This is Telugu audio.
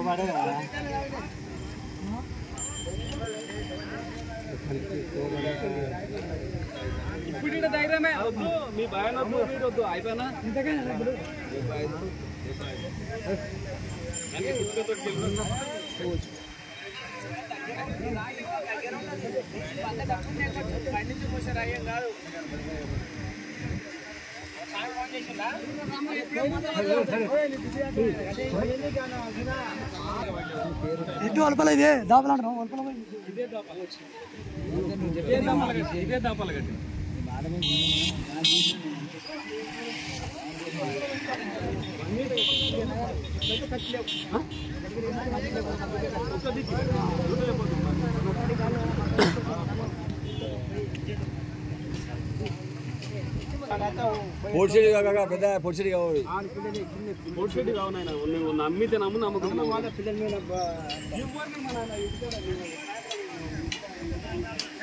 ఇప్పుడు ఈడ ధైర్యమే వద్దు మీ భయం వద్దు మీరు వద్దు అయిపోయినా ఎటు వలపల ఇదే దాపలంటారు వలపల పోయి. ఇదే దాపాలు కట్టి ఇదే దాపాలు కట్టి పొడిచేది కాక పెద్ద పొడిచేది కావాలి పొడిచెట్టు కావు నాయన నువ్వు నమ్మితే నమ్ము నమ్మకం నమ్ము పిల్లల మీద బా-